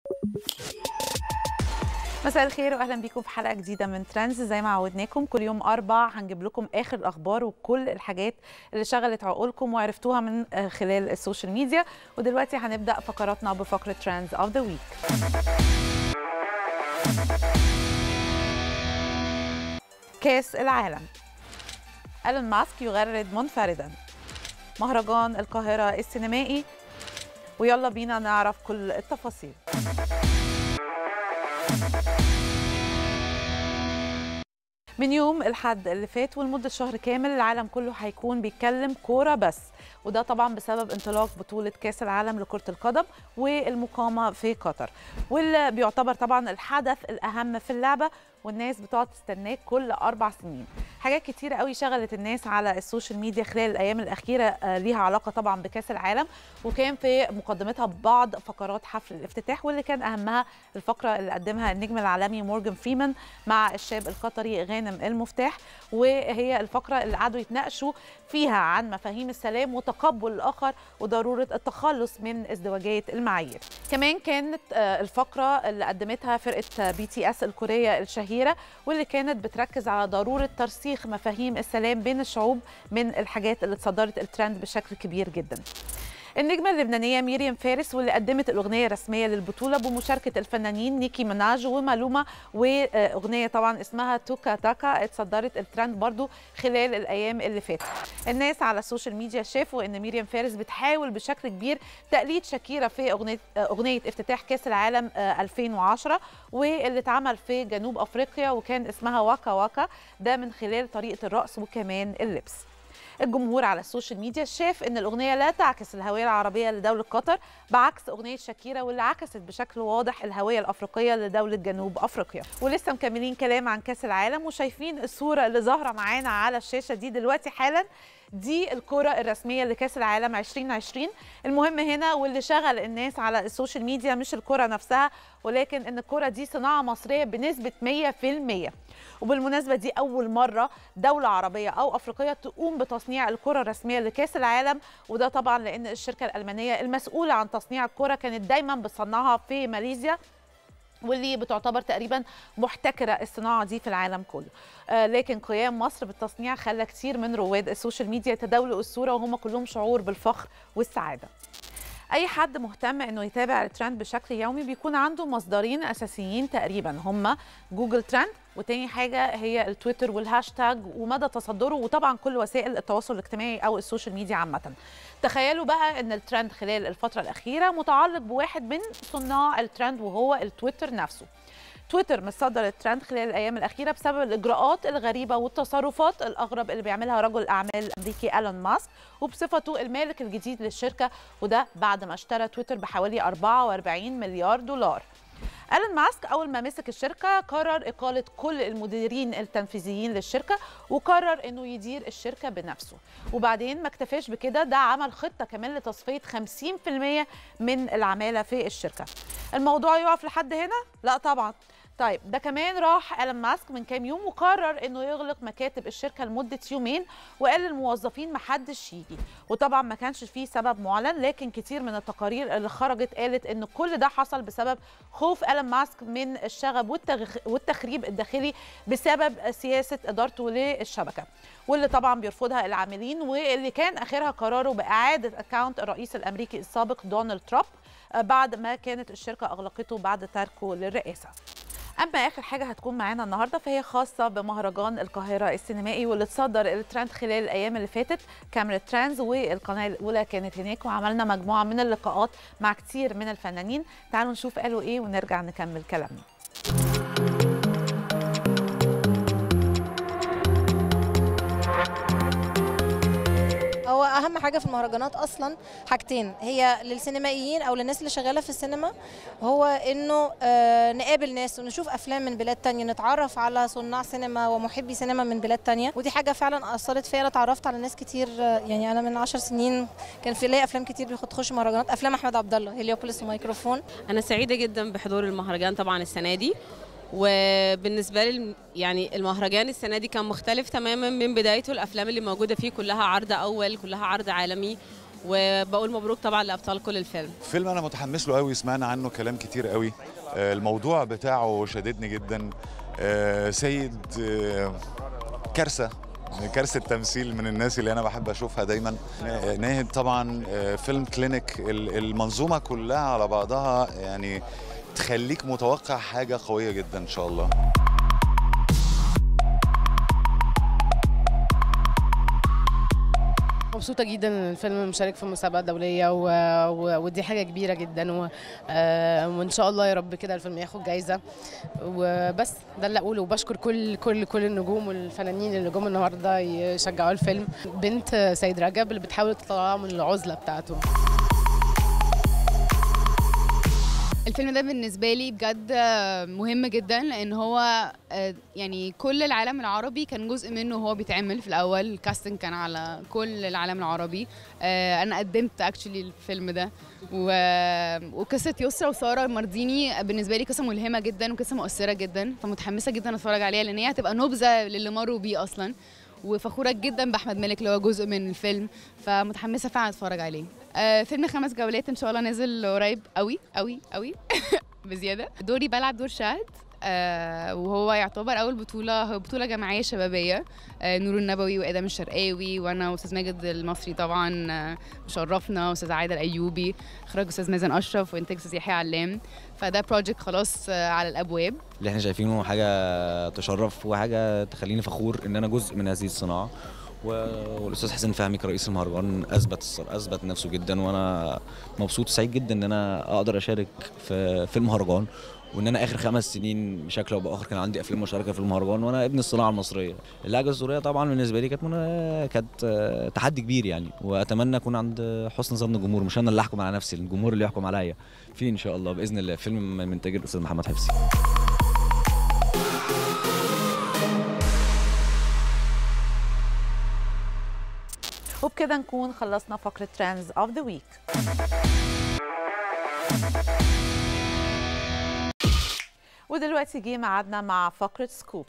مساء الخير واهلا بيكم في حلقه جديده من ترندز زي ما عودناكم كل يوم اربع هنجيب لكم اخر الاخبار وكل الحاجات اللي شغلت عقولكم وعرفتوها من خلال السوشيال ميديا ودلوقتي هنبدا فقراتنا بفقره ترندز اوف ذا ويك كاس العالم ايلون ماسك يغرد منفردا مهرجان القاهره السينمائي ويلا بينا نعرف كل التفاصيل من يوم الحد اللي فات ولمده شهر كامل العالم كله هيكون بيتكلم كوره بس وده طبعا بسبب انطلاق بطوله كاس العالم لكره القدم والمقامه في قطر واللي بيعتبر طبعا الحدث الاهم في اللعبه والناس بتقعد تستناه كل اربع سنين حاجات كتيرة قوي شغلت الناس على السوشيال ميديا خلال الايام الاخيره ليها علاقه طبعا بكاس العالم وكان في مقدمتها بعض فقرات حفل الافتتاح واللي كان اهمها الفقره اللي قدمها النجم العالمي مورجان فريمان مع الشاب القطري غانم المفتاح وهي الفقره اللي قعدوا يتناقشوا فيها عن مفاهيم السلام وتقبل الاخر وضروره التخلص من ازدواجيه المعايير كمان كانت الفقره اللي قدمتها فرقه بي تي اس الكوريه الشهيره واللي كانت بتركز على ضروره ترسيخ مفاهيم السلام بين الشعوب من الحاجات اللي اتصدرت الترند بشكل كبير جدا النجمة اللبنانية ميريام فارس واللي قدمت الأغنية الرسمية للبطولة بمشاركة الفنانين نيكي مناج ومالوما وأغنية طبعا اسمها توكا تاكا اتصدرت الترند برضو خلال الأيام اللي فاتت الناس على السوشيال ميديا شافوا أن ميريام فارس بتحاول بشكل كبير تقليد شاكيرا في أغنية, أغنية افتتاح كأس العالم 2010 واللي اتعمل في جنوب أفريقيا وكان اسمها واكا واكا ده من خلال طريقة الرقص وكمان اللبس الجمهور على السوشيال ميديا شاف ان الاغنيه لا تعكس الهويه العربيه لدوله قطر بعكس اغنيه شاكيرا واللي عكست بشكل واضح الهويه الافريقيه لدوله جنوب افريقيا ولسه مكملين كلام عن كاس العالم وشايفين الصوره اللي ظاهره معانا على الشاشه دي دلوقتي حالا دي الكرة الرسمية لكأس العالم 2020 المهم هنا واللي شغل الناس على السوشيال ميديا مش الكرة نفسها ولكن ان الكرة دي صناعة مصرية بنسبة 100% وبالمناسبة دي أول مرة دولة عربية أو أفريقية تقوم بتصنيع الكرة الرسمية لكأس العالم وده طبعا لأن الشركة الألمانية المسؤولة عن تصنيع الكرة كانت دايما بتصنعها في ماليزيا واللي بتعتبر تقريبا محتكره الصناعه دي في العالم كله آه لكن قيام مصر بالتصنيع خلى كتير من رواد السوشيال ميديا يتداولوا الصوره وهم كلهم شعور بالفخر والسعاده اي حد مهتم انه يتابع الترند بشكل يومي بيكون عنده مصدرين اساسيين تقريبا هما جوجل ترند وتاني حاجه هي التويتر والهاشتاج ومدى تصدره وطبعا كل وسائل التواصل الاجتماعي او السوشيال ميديا عامه تخيلوا بقى ان الترند خلال الفتره الاخيره متعلق بواحد من صناع الترند وهو التويتر نفسه تويتر متصدر الترند خلال الايام الاخيره بسبب الاجراءات الغريبه والتصرفات الاغرب اللي بيعملها رجل الاعمال الامريكي ايلون ماسك وبصفته المالك الجديد للشركه وده بعد ما اشترى تويتر بحوالي 44 مليار دولار ايلون ماسك اول ما مسك الشركه قرر اقاله كل المديرين التنفيذيين للشركه وقرر انه يدير الشركه بنفسه وبعدين ما اكتفاش بكده ده عمل خطه كمان لتصفيه 50% من العماله في الشركه الموضوع يقف لحد هنا لا طبعا طيب ده كمان راح ايلون ماسك من كام يوم وقرر انه يغلق مكاتب الشركه لمده يومين وقال للموظفين ما حدش يجي وطبعا ما كانش فيه سبب معلن لكن كتير من التقارير اللي خرجت قالت ان كل ده حصل بسبب خوف ايلون ماسك من الشغب والتغ... والتخريب الداخلي بسبب سياسه ادارته للشبكه واللي طبعا بيرفضها العاملين واللي كان اخرها قراره باعاده اكاونت الرئيس الامريكي السابق دونالد ترامب بعد ما كانت الشركه اغلقته بعد تركه للرئاسه اما اخر حاجه هتكون معانا النهارده فهي خاصه بمهرجان القاهره السينمائي واللي اتصدر الترند خلال الايام اللي فاتت كاميرا ترانز والقناه الاولى كانت هناك وعملنا مجموعه من اللقاءات مع كتير من الفنانين تعالوا نشوف قالوا ايه ونرجع نكمل كلامنا هو اهم حاجه في المهرجانات اصلا حاجتين هي للسينمائيين او للناس اللي شغاله في السينما هو انه آه نقابل ناس ونشوف افلام من بلاد تانية نتعرف على صناع سينما ومحبي سينما من بلاد تانية ودي حاجه فعلا اثرت فيا انا اتعرفت على ناس كتير آه، يعني انا من عشر سنين كان في ليا افلام كتير بتخش مهرجانات افلام احمد عبد الله هليوبوليس وميكروفون أنا سعيدة جدا بحضور المهرجان طبعا السنة دي وبالنسبة لي يعني المهرجان السنة دي كان مختلف تماما من بدايته الأفلام اللي موجودة فيه كلها عرض أول كلها عرض عالمي وبقول مبروك طبعا لابطال كل الفيلم فيلم انا متحمس له قوي سمعنا عنه كلام كتير قوي آه، الموضوع بتاعه شددني جدا آه، سيد آه، كارثه كارثه تمثيل من الناس اللي انا بحب اشوفها دايما آه، ناهد طبعا آه، فيلم كلينيك ال- المنظومه كلها على بعضها يعني تخليك متوقع حاجه قويه جدا ان شاء الله مبسوطة جدا ان الفيلم مشارك في مسابقة دولية و... و... ودي حاجة كبيرة جدا و... آه، وان شاء الله يا رب كده الفيلم ياخد جايزة وبس ده اللي اقوله وبشكر كل كل كل النجوم والفنانين اللي جم النهارده يشجعوا الفيلم بنت سيد رجب اللي بتحاول تطلعه من العزلة بتاعته الفيلم ده بالنسبة لي بجد مهم جدا لأن هو آه، يعني كل العالم العربي كان جزء منه وهو بيتعمل في الأول الكاستنج كان على كل العالم العربي آه، أنا قدمت اكشلي الفيلم ده و... وقصة يسرا وسارة مرديني بالنسبة لي قصة ملهمة جدا وقصة مؤثرة جدا فمتحمسة جدا أتفرج عليها لأن هي هتبقى نبذة للي مروا بيه أصلا وفخورة جدا بأحمد مالك اللي هو جزء من الفيلم فمتحمسة فعلا أتفرج عليه آه، فيلم خمس جولات ان شاء الله نازل قريب قوي قوي قوي بزياده دوري بلعب دور شهد آه وهو يعتبر اول بطوله هو بطوله جماعيه شبابيه آه نور النبوي وادم الشرقاوي وانا واستاذ ماجد المصري طبعا آه مشرفنا واستاذ عايده الايوبي اخراج استاذ مازن اشرف وانتاج استاذ يحيى علام فده بروجكت خلاص آه على الابواب اللي احنا شايفينه حاجه تشرف وحاجه تخليني فخور ان انا جزء من هذه الصناعه و- والاستاذ حسين فهمي كرئيس المهرجان اثبت الصر- اثبت نفسه جدا وانا مبسوط وسعيد جدا ان انا اقدر اشارك في في المهرجان وان انا اخر خمس سنين بشكل او باخر كان عندي افلام مشاركه في المهرجان وانا ابن الصناعه المصريه اللهجه السوريه طبعا بالنسبه لي كانت منا... كانت آه، تحدي كبير يعني واتمنى اكون عند حسن ظن الجمهور مش انا اللي احكم على نفسي الجمهور اللي يحكم عليا فيه ان شاء الله باذن الله فيلم من انتاج الاستاذ محمد حفصي وبكده نكون خلصنا فقرة ترندز اوف ذا ويك ودلوقتي جه ميعادنا مع فقرة سكوب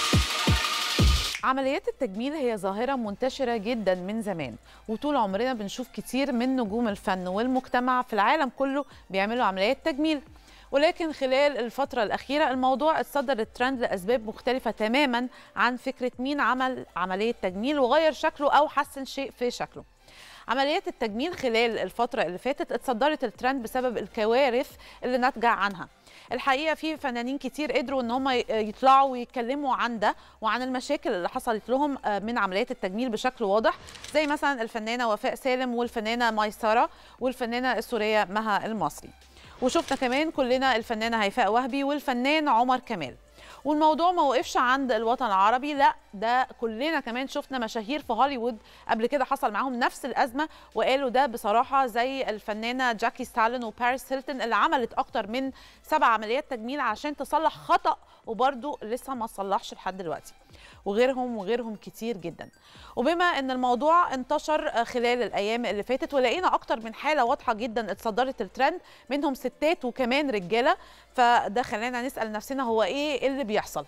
عمليات التجميل هي ظاهرة منتشرة جدا من زمان وطول عمرنا بنشوف كتير من نجوم الفن والمجتمع في العالم كله بيعملوا عمليات تجميل ولكن خلال الفترة الأخيرة الموضوع اتصدر الترند لأسباب مختلفة تماما عن فكرة مين عمل عملية تجميل وغير شكله أو حسن شيء في شكله عمليات التجميل خلال الفترة اللي فاتت اتصدرت الترند بسبب الكوارث اللي ناتجة عنها الحقيقة في فنانين كتير قدروا ان هم يطلعوا ويتكلموا عن ده وعن المشاكل اللي حصلت لهم من عمليات التجميل بشكل واضح زي مثلا الفنانة وفاء سالم والفنانة ميسرة والفنانة السورية مها المصري وشفنا كمان كلنا الفنانة هيفاء وهبي والفنان عمر كمال والموضوع ما وقفش عند الوطن العربي لا ده كلنا كمان شفنا مشاهير في هوليوود قبل كده حصل معاهم نفس الازمه وقالوا ده بصراحه زي الفنانه جاكي ستالين وباريس هيلتون اللي عملت اكتر من سبع عمليات تجميل عشان تصلح خطا وبرده لسه ما صلحش لحد دلوقتي وغيرهم وغيرهم كتير جدا وبما ان الموضوع انتشر خلال الايام اللي فاتت ولقينا اكتر من حاله واضحه جدا اتصدرت الترند منهم ستات وكمان رجاله فده خلانا نسال نفسنا هو ايه اللي بيحصل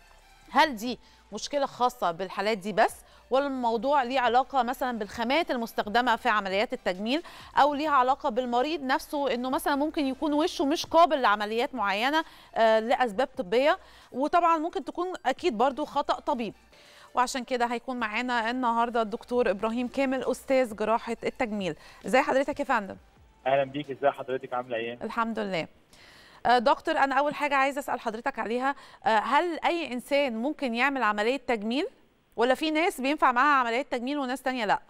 هل دي مشكله خاصه بالحالات دي بس ولا الموضوع ليه علاقه مثلا بالخامات المستخدمه في عمليات التجميل او ليها علاقه بالمريض نفسه انه مثلا ممكن يكون وشه مش قابل لعمليات معينه آه لاسباب طبيه وطبعا ممكن تكون اكيد برضو خطا طبيب وعشان كده هيكون معانا النهارده الدكتور ابراهيم كامل استاذ جراحه التجميل ازي حضرتك يا فندم اهلا بيك ازي حضرتك عامله ايه الحمد لله آه، دكتور انا اول حاجه عايزه اسال حضرتك عليها آه، هل اي انسان ممكن يعمل عمليه تجميل ولا في ناس بينفع معاها عمليات تجميل وناس تانية لا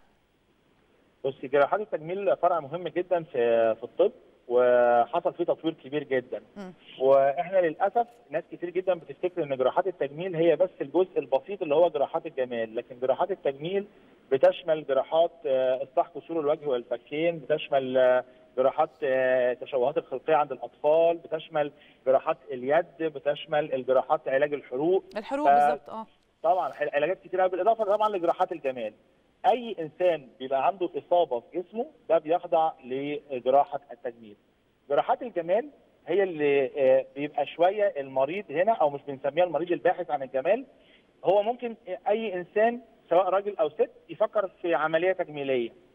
بصي جراحات التجميل فرع مهم جدا في في الطب وحصل فيه تطوير كبير جدا م. واحنا للاسف ناس كتير جدا بتفتكر ان جراحات التجميل هي بس الجزء البسيط اللي هو جراحات الجمال لكن جراحات التجميل بتشمل جراحات آه، اصلاح كسور الوجه والفكين بتشمل آه، جراحات آه، تشوهات الخلقيه عند الاطفال بتشمل جراحات اليد بتشمل الجراحات علاج الحروق الحروق ف- بالظبط اه طبعا علاجات كتير قوي بالاضافه طبعا لجراحات الجمال اي انسان بيبقى عنده اصابه في جسمه ده بيخضع لجراحه التجميل جراحات الجمال هي اللي آه، بيبقى شويه المريض هنا او مش بنسميها المريض الباحث عن الجمال هو ممكن اي انسان سواء راجل او ست يفكر في عمليه تجميليه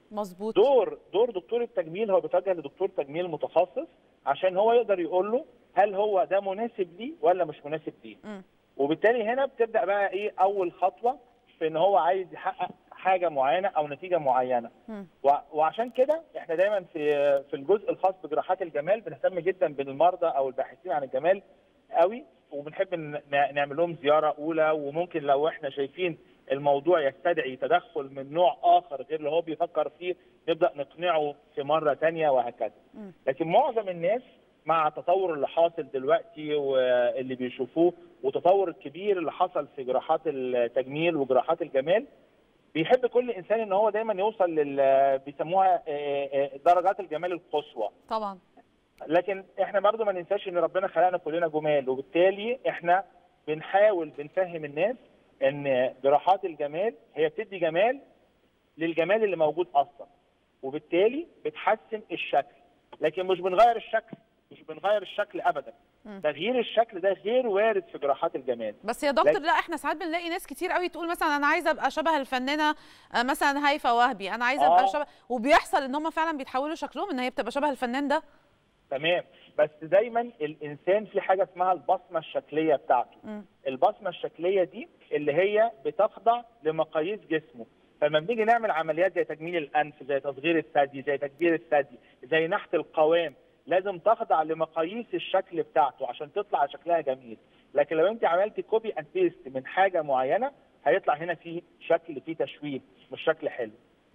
مظبوط دور دور دكتور التجميل هو بيتوجه لدكتور تجميل متخصص عشان هو يقدر يقول له هل هو ده مناسب ليه ولا مش مناسب ليه مم. وبالتالي هنا بتبدا بقى ايه اول خطوه في ان هو عايز يحقق حاجه معينه او نتيجه معينه مم. و- وعشان كده احنا دايما في في الجزء الخاص بجراحات الجمال بنهتم جدا بالمرضى او الباحثين عن الجمال قوي وبنحب ن- نعمل لهم زياره اولى وممكن لو احنا شايفين الموضوع يستدعي تدخل من نوع اخر غير اللي هو بيفكر فيه نبدا نقنعه في مره تانية وهكذا مم. لكن معظم الناس مع التطور اللي حاصل دلوقتي واللي بيشوفوه والتطور الكبير اللي حصل في جراحات التجميل وجراحات الجمال بيحب كل انسان ان هو دايما يوصل لل بيسموها آه، آه، درجات الجمال القصوى طبعا لكن احنا برضو ما ننساش ان ربنا خلقنا كلنا جمال وبالتالي احنا بنحاول بنفهم الناس ان جراحات الجمال هي بتدي جمال للجمال اللي موجود اصلا وبالتالي بتحسن الشكل لكن مش بنغير الشكل مش بنغير الشكل ابدا مم. تغيير الشكل ده غير وارد في جراحات الجمال بس يا دكتور لكن- لا احنا ساعات بنلاقي ناس كتير قوي تقول مثلا انا عايزه ابقى شبه الفنانه آه، مثلا هيفا وهبي انا عايزه ابقى آه. شبه وبيحصل ان هم فعلا بيتحولوا شكلهم ان هي بتبقى شبه الفنان ده تمام بس دايما الانسان في حاجه اسمها البصمه الشكليه بتاعته مم. البصمه الشكليه دي اللي هي بتخضع لمقاييس جسمه فلما بنيجي نعمل عمليات زي تجميل الانف زي تصغير الثدي زي تكبير الثدي زي نحت القوام لازم تخضع لمقاييس الشكل بتاعته عشان تطلع شكلها جميل لكن لو انت عملتي كوبي اند بيست من حاجه معينه هيطلع هنا في شكل فيه تشويه مش شكل حلو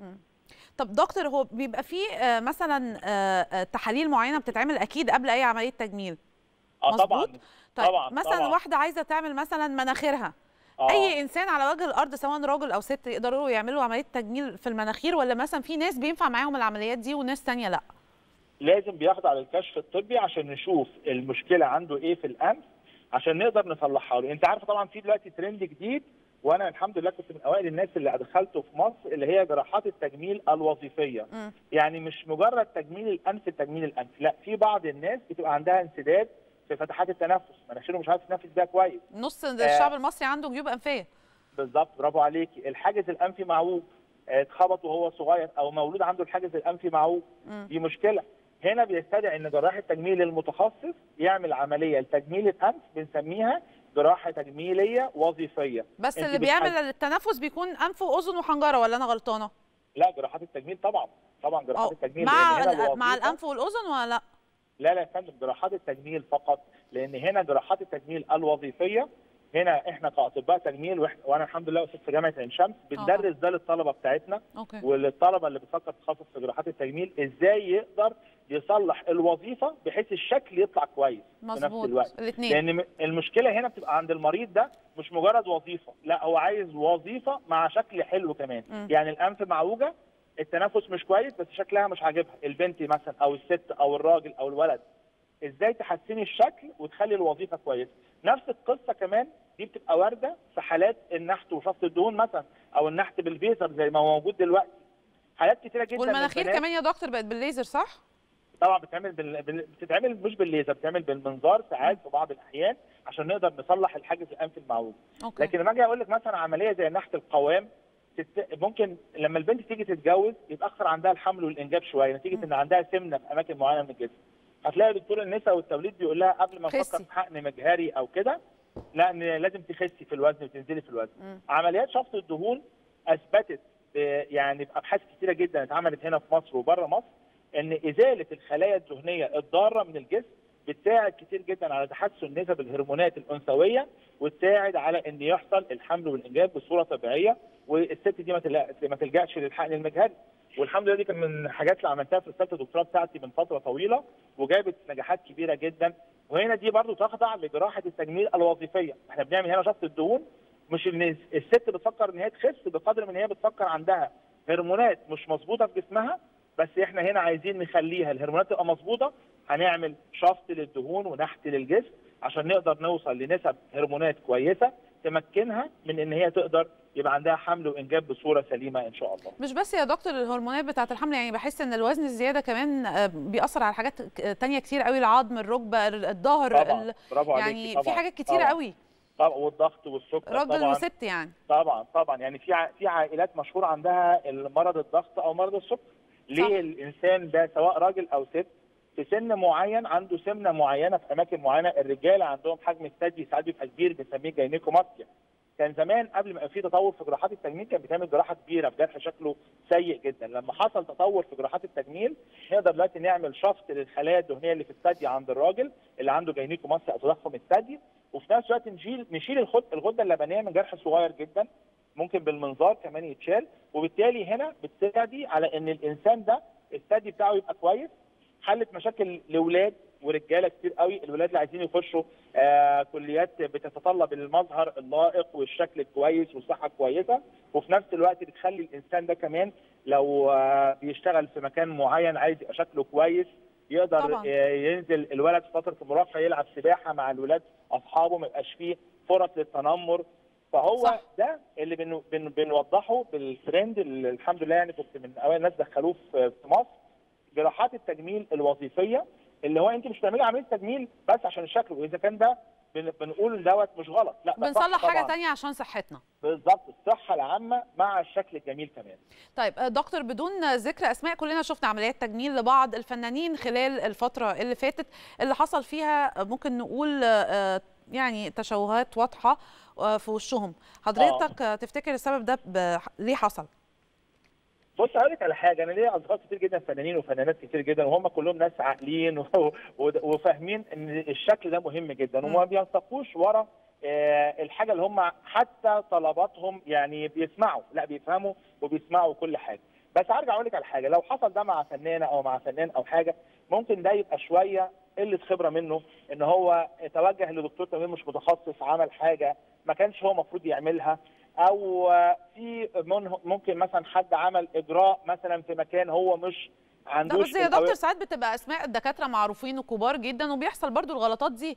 طب دكتور هو بيبقى فيه آه، مثلا آه، آه، تحاليل معينه بتتعمل اكيد قبل اي عمليه تجميل اه مظبوط؟ طبعا طيب طبعا مثلا طبعا. واحده عايزه تعمل مثلا مناخيرها آه. اي انسان على وجه الارض سواء راجل او ست يقدروا يعملوا عمليه تجميل في المناخير ولا مثلا في ناس بينفع معاهم العمليات دي وناس تانية لا لازم بيخضع للكشف الطبي عشان نشوف المشكله عنده ايه في الانف عشان نقدر نصلحها له انت عارف طبعا في دلوقتي ترند جديد وانا الحمد لله كنت من اوائل الناس اللي ادخلته في مصر اللي هي جراحات التجميل الوظيفيه مم. يعني مش مجرد تجميل الانف تجميل الانف لا في بعض الناس بتبقى عندها انسداد في فتحات التنفس مناخيره مش عارف يتنفس بيها كويس نص الشعب المصري عنده جيوب انفيه بالظبط برافو عليكي الحاجز الانفي معوج آه، اتخبط وهو صغير او مولود عنده الحاجز الانفي معوج مم. دي مشكله هنا بيستدعي ان جراح التجميل المتخصص يعمل عمليه لتجميل الانف بنسميها جراحه تجميليه وظيفيه بس أنت اللي بتحس- بيعمل التنفس بيكون انف واذن وحنجره ولا انا غلطانه لا جراحات التجميل طبعا طبعا جراحات أو التجميل مع لأن هنا ال- مع الوظيفة- الانف والاذن ولا لا لا لا يا فندم جراحات التجميل فقط لان هنا جراحات التجميل الوظيفيه هنا احنا كاطباء تجميل وإحنا- وانا الحمد لله استاذ في جامعه عين شمس بندرس ده للطلبه بتاعتنا اوكي وللطلبه اللي بتفكر تتخصص في جراحات التجميل ازاي يقدر يصلح الوظيفه بحيث الشكل يطلع كويس في نفس مظبوط الوقت الاثنين لان م- المشكله هنا بتبقى عند المريض ده مش مجرد وظيفه لا هو عايز وظيفه مع شكل حلو كمان مم. يعني الانف معوجه التنفس مش كويس بس شكلها مش عاجبها البنت مثلا او الست او الراجل او الولد ازاي تحسني الشكل وتخلي الوظيفه كويسه نفس القصه كمان دي بتبقى وارده في حالات النحت وشفط الدهون مثلا او النحت بالفيزر زي ما هو موجود دلوقتي حالات كتيره جدا والمناخير للبنات كمان يا دكتور بقت بالليزر صح طبعا بتتعمل بال... بال... بتتعمل مش بالليزر بتتعمل بالمنظار ساعات في بعض الاحيان عشان نقدر نصلح الحاجز الانفي المعوج اوكي لكن لما اجي اقول لك مثلا عمليه زي نحت القوام تت... ممكن لما البنت تيجي تتجوز يتاخر عندها الحمل والانجاب شويه نتيجه ان عندها سمنه في اماكن معينه من الجسم هتلاقي دكتور النساء والتوليد بيقول لها قبل ما نفكر خسي. في حقن مجهري او كده لا إن لازم تخسي في الوزن وتنزلي في الوزن مم. عمليات شفط الدهون اثبتت ب- يعني بابحاث كتيره جدا اتعملت هنا في مصر وبره مصر ان ازاله الخلايا الدهنيه الضاره من الجسم بتساعد كتير جدا على تحسن نسب الهرمونات الانثويه وتساعد على ان يحصل الحمل والانجاب بصوره طبيعيه والست دي ما تلا- ما تلجاش للحقن المجهري والحمد لله دي كان من الحاجات اللي عملتها في رساله الدكتوراه بتاعتي من فتره طويله وجابت نجاحات كبيره جدا وهنا دي برضو تخضع لجراحه التجميل الوظيفيه احنا بنعمل هنا شفط الدهون مش ان الست بتفكر ان هي تخس بقدر من هي بتفكر عندها هرمونات مش مظبوطه في جسمها بس احنا هنا عايزين نخليها الهرمونات تبقى مظبوطه هنعمل شفط للدهون ونحت للجسم عشان نقدر نوصل لنسب هرمونات كويسه تمكنها من ان هي تقدر يبقى عندها حمل وانجاب بصوره سليمه ان شاء الله. مش بس يا دكتور الهرمونات بتاعه الحمل يعني بحس ان الوزن الزياده كمان آه، بيأثر على حاجات ك- تانية كتير قوي العظم الركبه الظهر طبعا ال- برافو عليكي يعني طبعا في حاجات كتيره طبعا. قوي طبعا والضغط والسكر راجل طبعا وست يعني طبعا طبعا يعني في ع- في عائلات مشهور عندها مرض الضغط او مرض السكر ليه صح. الانسان ده سواء راجل او ست في سن معين عنده سمنه معينه في اماكن معينه الرجاله عندهم حجم الثدي ساعات بيبقى كبير بنسميه جاينيكوماستيا كان زمان قبل ما يبقى في تطور في جراحات التجميل كان بيتعمل جراحه كبيره في جرح شكله سيء جدا لما حصل تطور في جراحات التجميل نقدر دلوقتي نعمل شفط للخلايا الدهنيه اللي في الثدي عند الراجل اللي عنده جاينيكوماستيا او تضخم الثدي وفي نفس الوقت نشيل نشيل الخد الغده اللبنيه من جرح صغير جدا ممكن بالمنظار كمان يتشال وبالتالي هنا بتساعدي على ان الانسان ده الثدي بتاعه يبقى كويس حلت مشاكل لاولاد ورجاله كتير قوي الولاد اللي عايزين يخشوا آه كليات بتتطلب المظهر اللائق والشكل الكويس والصحه الكويسه وفي نفس الوقت بتخلي الانسان ده كمان لو آه بيشتغل في مكان معين عايز يبقى شكله كويس يقدر طبعاً. آه ينزل الولد في فتره المراهقه يلعب سباحه مع الولاد اصحابه ما يبقاش فيه فرص للتنمر فهو صح. ده اللي بن بن بنوضحه بالترند اللي الحمد لله يعني كنت من اوائل الناس دخلوه في في مصر جراحات التجميل الوظيفيه اللي هو انت مش بتعملي عمليه تجميل بس عشان الشكل واذا كان ده بن- بنقول دوت مش غلط لا ده صح بنصلح حاجه طبعاً. تانية عشان صحتنا بالظبط الصحه العامه مع الشكل الجميل كمان طيب آه، دكتور بدون ذكر اسماء كلنا شفنا عمليات تجميل لبعض الفنانين خلال الفتره اللي فاتت اللي حصل فيها آه، ممكن نقول آه، يعني تشوهات واضحه آه، في وشهم حضرتك آه، تفتكر السبب ده ب- ليه حصل بص هقول لك على حاجه انا ليا اصدقاء كتير جدا فنانين وفنانات كتير جدا وهم كلهم ناس عاقلين و- و- وفاهمين ان الشكل ده مهم جدا مم. وما بينساقوش ورا آه، الحاجه اللي هم حتى طلباتهم يعني بيسمعوا لا بيفهموا وبيسمعوا كل حاجه بس هرجع اقول لك على حاجه لو حصل ده مع فنانه او مع فنان او حاجه ممكن ده يبقى شويه قله خبره منه ان هو توجه لدكتور تمريض مش متخصص عمل حاجه ما كانش هو المفروض يعملها او في منه- ممكن مثلا حد عمل اجراء مثلا في مكان هو مش لا عندوش بس يا الأوي- دكتور ساعات بتبقى اسماء الدكاتره معروفين وكبار جدا وبيحصل برضو الغلطات دي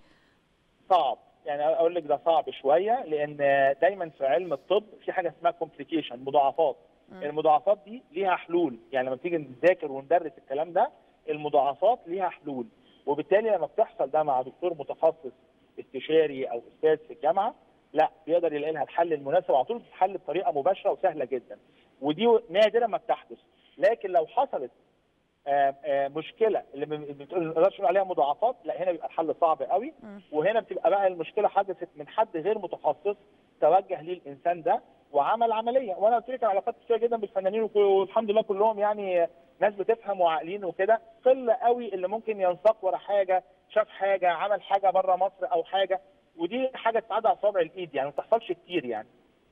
صعب يعني اقول لك ده صعب شويه لان دايما في علم الطب في حاجه اسمها كومبليكيشن مضاعفات مم. المضاعفات دي ليها حلول يعني لما تيجي نذاكر وندرس الكلام ده المضاعفات ليها حلول وبالتالي لما بتحصل ده مع دكتور متخصص استشاري او استاذ في الجامعه لا بيقدر يلاقي لها الحل المناسب على طول بتتحل بطريقه مباشره وسهله جدا ودي نادرا ما بتحدث لكن لو حصلت آه، آه، مشكله اللي ما بتقول ما نقدرش نقول عليها مضاعفات لا هنا بيبقى الحل صعب قوي مم. وهنا بتبقى بقى المشكله حدثت من حد غير متخصص توجه ليه الانسان ده وعمل عمليه وانا قلت لك علاقات كتير جدا بالفنانين وك- والحمد لله كلهم يعني ناس بتفهم وعاقلين وكده قله قوي اللي ممكن ينساق ورا حاجه شاف حاجه عمل حاجه بره مصر او حاجه ودي حاجه تعدى على صابع الايد يعني ما بتحصلش كتير يعني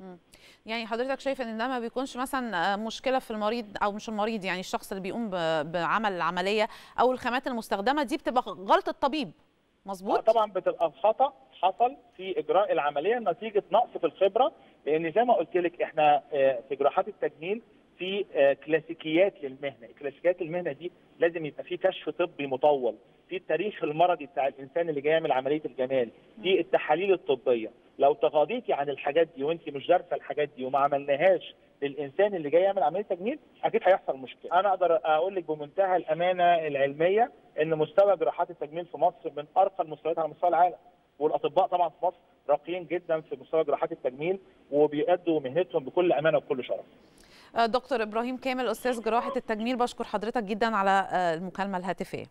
يعني حضرتك شايف ان ده ما بيكونش مثلا آه، مشكله في المريض او مش المريض يعني الشخص اللي بيقوم ب- بعمل العمليه او الخامات المستخدمه دي بتبقى غلطه طبيب آه مظبوط طبعا بتبقى خطا حصل في اجراء العمليه نتيجه نقص في الخبره لان زي ما قلت لك احنا آه، في جراحات التجميل في آه، كلاسيكيات للمهنه، كلاسيكيات المهنه دي لازم يبقى في كشف طبي مطول، في التاريخ المرضي بتاع الانسان اللي جاي يعمل عمليه الجمال، في التحاليل الطبيه، لو تغاضيتي عن الحاجات دي وانت مش دارسه الحاجات دي وما عملناهاش للانسان اللي جاي يعمل عمليه تجميل اكيد هيحصل مشكله. انا اقدر اقول لك بمنتهى الامانه العلميه ان مستوى جراحات التجميل في مصر من ارقى المستويات على مستوى العالم. والاطباء طبعا في مصر راقيين جدا في مستوى جراحات التجميل وبيأدوا مهنتهم بكل امانه وبكل شرف. آه، دكتور ابراهيم كامل استاذ جراحه التجميل بشكر حضرتك جدا على آه، المكالمه الهاتفيه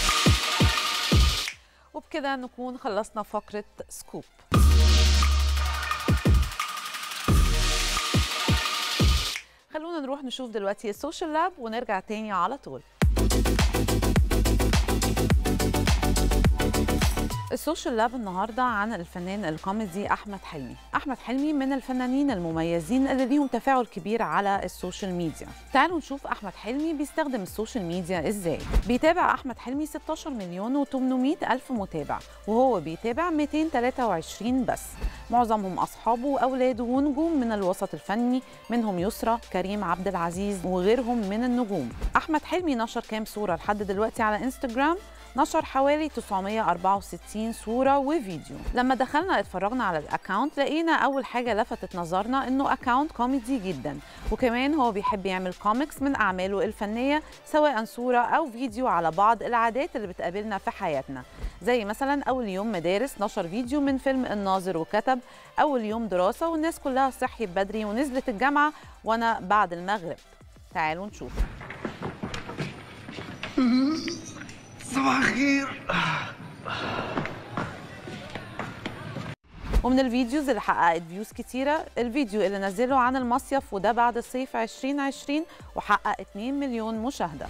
وبكده نكون خلصنا فقره سكوب خلونا نروح نشوف دلوقتي السوشيال لاب ونرجع تاني على طول السوشيال لاب النهارده عن الفنان الكوميدي احمد حلمي احمد حلمي من الفنانين المميزين اللي ليهم تفاعل كبير على السوشيال ميديا تعالوا نشوف احمد حلمي بيستخدم السوشيال ميديا ازاي بيتابع احمد حلمي 16 مليون و800 الف متابع وهو بيتابع 223 بس معظمهم اصحابه واولاده ونجوم من الوسط الفني منهم يسرى كريم عبد العزيز وغيرهم من النجوم احمد حلمي نشر كام صوره لحد دلوقتي على انستجرام نشر حوالي 964 صورة وفيديو لما دخلنا اتفرجنا على الاكونت لقينا اول حاجة لفتت نظرنا انه اكونت كوميدي جدا وكمان هو بيحب يعمل كوميكس من اعماله الفنية سواء صورة او فيديو على بعض العادات اللي بتقابلنا في حياتنا زي مثلا اول يوم مدارس نشر فيديو من فيلم الناظر وكتب اول يوم دراسة والناس كلها صحيت بدري ونزلت الجامعة وانا بعد المغرب تعالوا نشوف صباح الخير ومن الفيديوز اللي حققت فيوز كتيرة الفيديو اللي نزله عن المصيف وده بعد صيف 2020 وحقق 2 مليون مشاهدة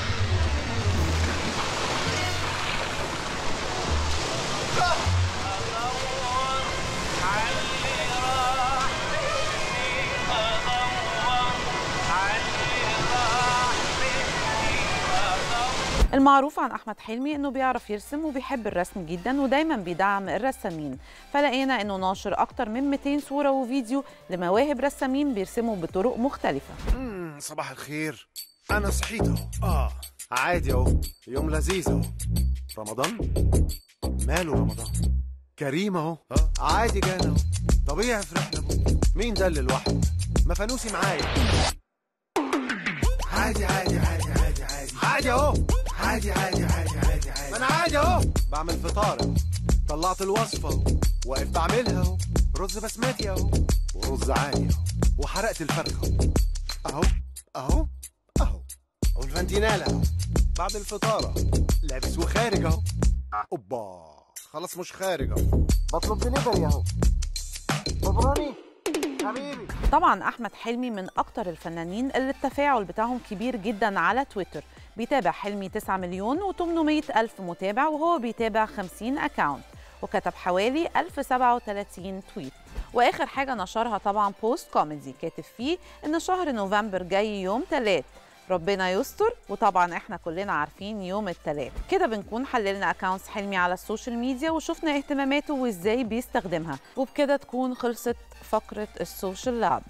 المعروف عن احمد حلمي انه بيعرف يرسم وبيحب الرسم جدا ودايما بيدعم الرسامين فلقينا انه ناشر اكتر من 200 صوره وفيديو لمواهب رسامين بيرسموا بطرق مختلفه مم، صباح الخير انا صحيت اهو اه عادي اهو يوم لذيذ اهو رمضان ماله رمضان كريم اهو عادي جانا اهو طبيعي فرحنا اهو مين ده اللي لوحده ما فانوسي معايا عادي عادي عادي عادي عادي عادي اهو عادي عادي عادي عادي عادي ما انا عادي اهو بعمل فطار اهو طلعت الوصفه اهو واقف بعملها اهو رز بسمتي اهو ورز عادي اهو وحرقت الفرخه اهو اهو اهو والفانتينالا اهو بعد الفطار اهو لابس وخارج اهو اوبا خلاص مش خارج اهو بطلب دليفري اهو ببروني حبيبي طبعا احمد حلمي من اكتر الفنانين اللي التفاعل بتاعهم كبير جدا على تويتر بيتابع حلمي 9 مليون و800 الف متابع وهو بيتابع 50 اكاونت وكتب حوالي 1037 تويت واخر حاجه نشرها طبعا بوست كوميدي كاتب فيه ان شهر نوفمبر جاي يوم 3 ربنا يستر وطبعا احنا كلنا عارفين يوم الثلاث كده بنكون حللنا اكونتس حلمي على السوشيال ميديا وشفنا اهتماماته وازاي بيستخدمها وبكده تكون خلصت فقره السوشيال لاب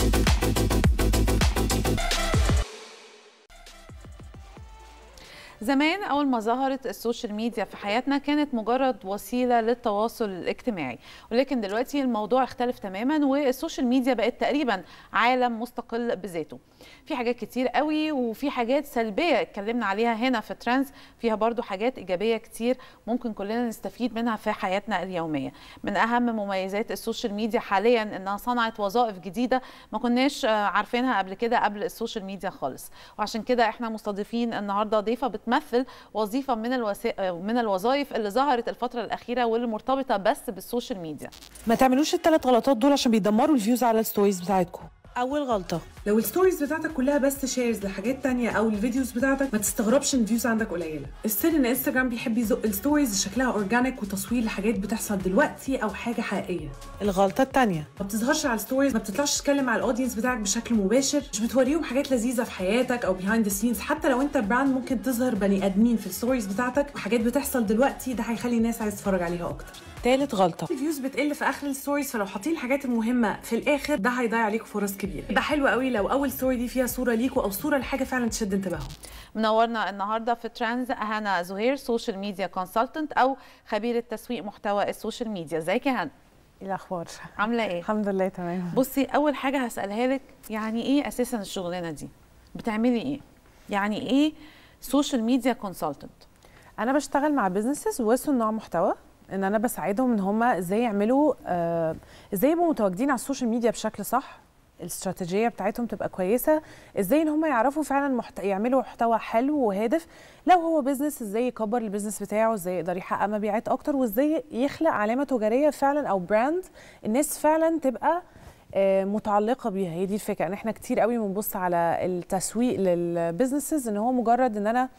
زمان أول ما ظهرت السوشيال ميديا في حياتنا كانت مجرد وسيلة للتواصل الاجتماعي ولكن دلوقتي الموضوع اختلف تماما والسوشيال ميديا بقت تقريبا عالم مستقل بذاته في حاجات كتير قوي وفي حاجات سلبية اتكلمنا عليها هنا في ترندز فيها برضو حاجات إيجابية كتير ممكن كلنا نستفيد منها في حياتنا اليومية من أهم مميزات السوشيال ميديا حاليا إنها صنعت وظائف جديدة ما كناش عارفينها قبل كده قبل السوشيال ميديا خالص وعشان كده احنا مستضيفين النهارده ضيفة بتمثل وظيفة من الوسا... من الوظائف اللي ظهرت الفترة الأخيرة واللي مرتبطة بس بالسوشيال ميديا ما تعملوش الثلاث غلطات دول عشان بيدمروا الفيوز على الستوريز بتاعتكم اول غلطه لو الستوريز بتاعتك كلها بس شيرز لحاجات تانية او الفيديوز بتاعتك ما تستغربش ان الفيوز عندك قليله السر ان انستجرام بيحب يزق الستوريز شكلها اورجانيك وتصوير لحاجات بتحصل دلوقتي او حاجه حقيقيه الغلطه الثانيه ما بتظهرش على الستوريز ما بتطلعش تتكلم على الاودينس بتاعك بشكل مباشر مش بتوريهم حاجات لذيذه في حياتك او بيهايند ذا سينز حتى لو انت براند ممكن تظهر بني ادمين في الستوريز بتاعتك وحاجات بتحصل دلوقتي ده هيخلي الناس عايز تتفرج عليها اكتر تالت غلطه الفيوز بتقل في اخر الستوريز فلو حاطين الحاجات المهمه في الاخر ده هيضيع عليكم فرص كبيره ده حلو قوي لو اول ستوري دي فيها صوره ليكوا او صوره لحاجه فعلا تشد انتباههم منورنا النهارده في ترانز هنا زهير سوشيال ميديا كونسلتنت او خبيره تسويق محتوى السوشيال ميديا ازيك يا هنا ايه الاخبار عامله ايه الحمد لله تمام بصي اول حاجه هسالها لك يعني ايه اساسا الشغلانه دي بتعملي ايه يعني ايه سوشيال ميديا كونسلتنت انا بشتغل مع بزنسز وصناع محتوى ان انا بساعدهم ان هم ازاي يعملوا آه ازاي يبقوا متواجدين على السوشيال ميديا بشكل صح الاستراتيجيه بتاعتهم تبقى كويسه ازاي ان هم يعرفوا فعلا محت... يعملوا محتوى حلو وهادف لو هو بيزنس ازاي يكبر البيزنس بتاعه ازاي يقدر يحقق مبيعات اكتر وازاي يخلق علامه تجاريه فعلا او براند الناس فعلا تبقى آه متعلقه بيها هي دي الفكره ان احنا كتير قوي بنبص على التسويق للبيزنسز ان هو مجرد ان انا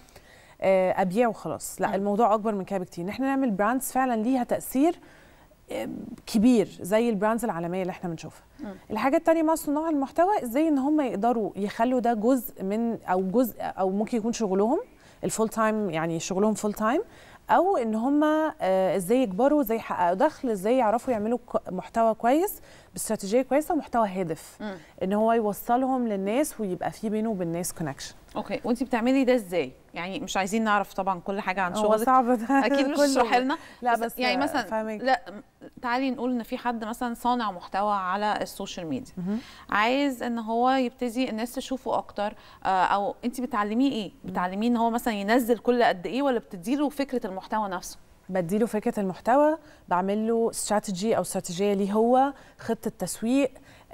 آه ابيع وخلاص لا الموضوع اكبر من كده بكتير ان احنا نعمل براندز فعلا ليها تاثير كبير زي البراندز العالميه اللي احنا بنشوفها الحاجه التانية مع صناع المحتوى ازاي ان هم يقدروا يخلوا ده جزء من او جزء او ممكن يكون شغلهم الفول تايم يعني شغلهم فول تايم او ان هم ازاي يكبروا ازاي يحققوا دخل ازاي يعرفوا يعملوا محتوى كويس باستراتيجيه كويسه ومحتوى هادف ان هو يوصلهم للناس ويبقى في بينه وبين الناس كونكشن اوكي وانت بتعملي ده ازاي يعني مش عايزين نعرف طبعا كل حاجه عن هو شغلك صعب ده اكيد مش كله. تشرحي لنا لا بس يعني مثلا فاهمك. لا تعالي نقول ان في حد مثلا صانع محتوى على السوشيال ميديا عايز ان هو يبتدي الناس تشوفه اكتر آه، او انت بتعلميه ايه بتعلميه ان هو مثلا ينزل كل قد ايه ولا بتديله فكره المحتوى نفسه بديله فكره المحتوى بعمل له استراتيجي او استراتيجيه ليه هو خطه تسويق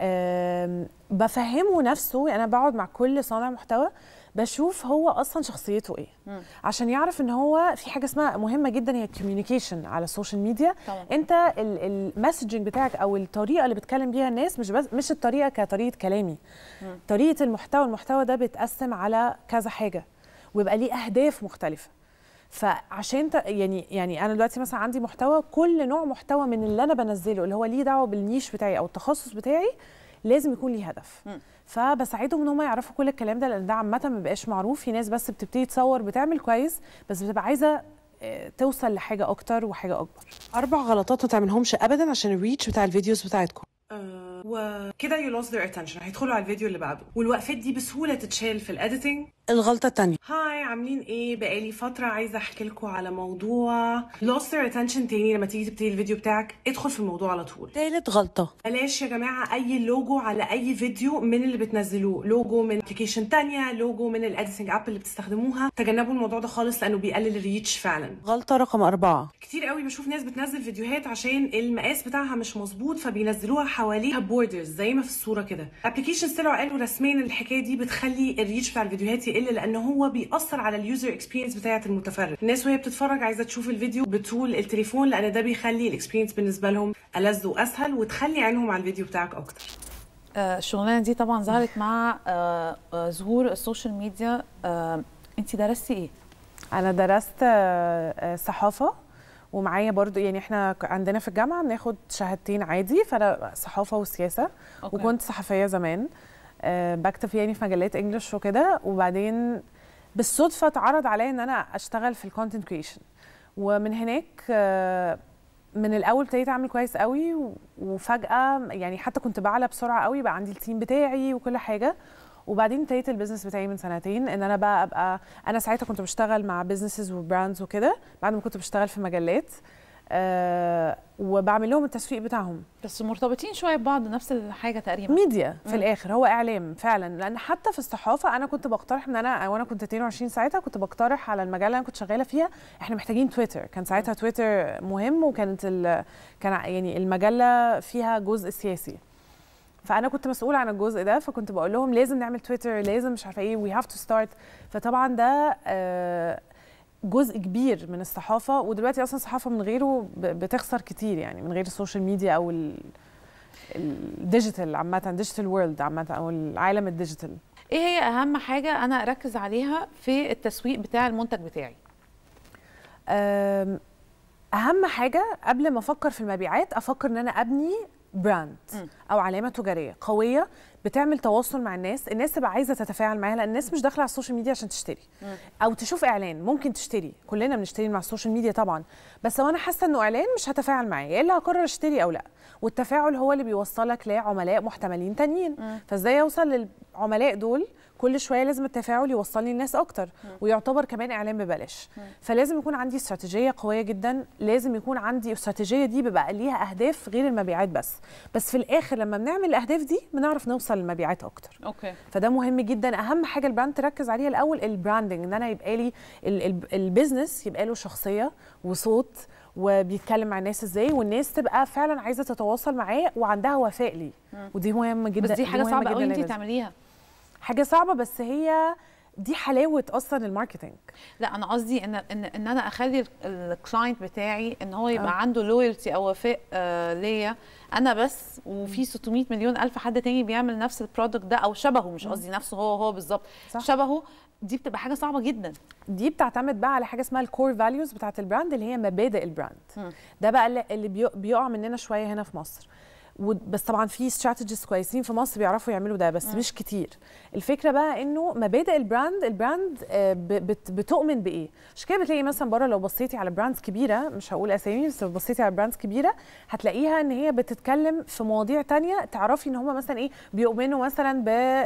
آم، بفهمه نفسه يعني انا بقعد مع كل صانع محتوى بشوف هو اصلا شخصيته ايه عشان يعرف ان هو في حاجه اسمها مهمه جدا هي الكوميونيكيشن على السوشيال ميديا طبعا. انت المسجنج بتاعك او الطريقه اللي بتكلم بيها الناس مش بس مش الطريقه كطريقه كلامي مم. طريقه المحتوى المحتوى ده بيتقسم على كذا حاجه ويبقى ليه اهداف مختلفه فعشان ت... يعني يعني انا دلوقتي مثلا عندي محتوى كل نوع محتوى من اللي انا بنزله اللي هو ليه دعوه بالنيش بتاعي او التخصص بتاعي لازم يكون ليه هدف مم. فبساعدهم ان هم يعرفوا كل الكلام ده لان ده عامه ما بيبقاش معروف في ناس بس بتبتدي تصور بتعمل كويس بس بتبقى عايزه آه، توصل لحاجه اكتر وحاجه اكبر اربع غلطات ما تعملهمش ابدا عشان الريتش بتاع الفيديوز بتاعتكم وكده يو لوست ذير اتنشن هيدخلوا على الفيديو اللي بعده والوقفات دي بسهوله تتشال في الاديتنج الغلطه الثانيه هاي عاملين ايه بقالي فتره عايزه احكي لكم على موضوع lost their attention تاني لما تيجي تبتدي الفيديو بتاعك ادخل في الموضوع على طول تالت غلطه بلاش يا جماعه اي لوجو على اي فيديو من اللي بتنزلوه لوجو من ابلكيشن تانية لوجو من الاديتنج اب اللي بتستخدموها تجنبوا الموضوع ده خالص لانه بيقلل الريتش فعلا غلطه رقم أربعة كتير قوي بشوف ناس بتنزل فيديوهات عشان المقاس بتاعها مش مظبوط فبينزلوها حواليها بوردرز زي ما في الصوره كده ابلكيشنز طلعوا قالوا رسميا الحكايه دي بتخلي الريتش بتاع الفيديوهات يقل لان هو بيأثر على اليوزر اكسبيرينس بتاعه المتفرج الناس وهي بتتفرج عايزه تشوف الفيديو بطول التليفون لان ده بيخلي الاكسبيرينس بالنسبه لهم ألذ واسهل وتخلي عينهم على الفيديو بتاعك اكتر آه، الشغلانه دي طبعا ظهرت مع آه، آه، ظهور السوشيال ميديا انت درستي ايه انا درست آه، آه، صحافه ومعايا برضو يعني احنا ك- عندنا في الجامعه بناخد شهادتين عادي فانا صحافه وسياسه أوكي. وكنت صحفيه زمان آه، بكتب يعني في مجلات انجلش وكده وبعدين بالصدفه اتعرض عليا ان انا اشتغل في الكونتنت كريشن ومن هناك آه، من الاول ابتديت اعمل كويس قوي و- وفجاه يعني حتى كنت بعلى بسرعه قوي بقى عندي التيم بتاعي وكل حاجه وبعدين ابتديت البيزنس بتاعي من سنتين ان انا بقى ابقى انا ساعتها كنت بشتغل مع بيزنسز وبراندز وكده بعد ما كنت بشتغل في مجلات آه وبعمل لهم التسويق بتاعهم بس مرتبطين شويه ببعض نفس الحاجه تقريبا ميديا في مم. الاخر هو اعلام فعلا لان حتى في الصحافه انا كنت بقترح ان انا وانا كنت 22 ساعتها كنت بقترح على المجله اللي انا كنت شغاله فيها احنا محتاجين تويتر كان ساعتها تويتر مهم وكانت ال... كان يعني المجله فيها جزء سياسي فانا كنت مسؤوله عن الجزء ده فكنت بقول لهم لازم نعمل تويتر لازم مش عارفه ايه وي هاف تو ستارت فطبعا ده آه، جزء كبير من الصحافه ودلوقتي اصلا الصحافه من غيره ب- بتخسر كتير يعني من غير السوشيال ميديا او ال- الديجيتال عامه ديجيتال وورلد عامه او العالم الديجيتال ايه هي اهم حاجه انا اركز عليها في التسويق بتاع المنتج بتاعي أم، اهم حاجه قبل ما افكر في المبيعات افكر ان انا ابني براند مم. او علامه تجاريه قويه بتعمل تواصل مع الناس الناس تبقى عايزه تتفاعل معاها لان الناس مش داخله على السوشيال ميديا عشان تشتري مم. او تشوف اعلان ممكن تشتري كلنا بنشتري مع السوشيال ميديا طبعا بس لو انا حاسه انه اعلان مش هتفاعل معاه يا الا هقرر اشتري او لا والتفاعل هو اللي بيوصلك لعملاء محتملين تانيين مم. فازاي اوصل للعملاء دول كل شويه لازم التفاعل يوصلني للناس اكتر ويعتبر كمان اعلان ببلاش فلازم يكون عندي استراتيجيه قويه جدا لازم يكون عندي الاستراتيجيه دي بيبقى ليها اهداف غير المبيعات بس بس في الاخر لما بنعمل الاهداف دي بنعرف نوصل للمبيعات اكتر اوكي فده مهم جدا اهم حاجه البراند تركز عليها الاول البراندنج ان انا يبقى لي ال- ال- البيزنس يبقى له شخصيه وصوت وبيتكلم مع الناس ازاي والناس تبقى فعلا عايزه تتواصل معاه وعندها وفاء ليه مم. ودي مهمه جدا بس دي حاجه مهمة صعبه جداً قوي انت للبيزنس. تعمليها حاجه صعبه بس هي دي حلاوه اصلا الماركتينج لا انا قصدي ان ان ان انا اخلي الكلاينت بتاعي ان هو يبقى آه. عنده لويالتي او وفاء آه ليا انا بس وفي 600 مليون الف حد تاني بيعمل نفس البرودكت ده او شبهه مش قصدي نفسه هو هو بالظبط صح. شبهه دي بتبقى حاجه صعبه جدا دي بتعتمد بقى على حاجه اسمها الكور فاليوز بتاعت البراند اللي هي مبادئ البراند مم. ده بقى اللي- اللي بيق- بيقع مننا شويه هنا في مصر و- بس طبعا في استراتيجيز كويسين في مصر بيعرفوا يعملوا ده بس مش كتير الفكره بقى انه مبادئ البراند البراند آه، ب- بت- بتؤمن بايه عشان كده بتلاقي مثلا بره لو بصيتي على براندز كبيره مش هقول اسامي بس لو بصيتي على براندز كبيره هتلاقيها ان هي بتتكلم في مواضيع تانية تعرفي ان هم مثلا ايه بيؤمنوا مثلا ب آه،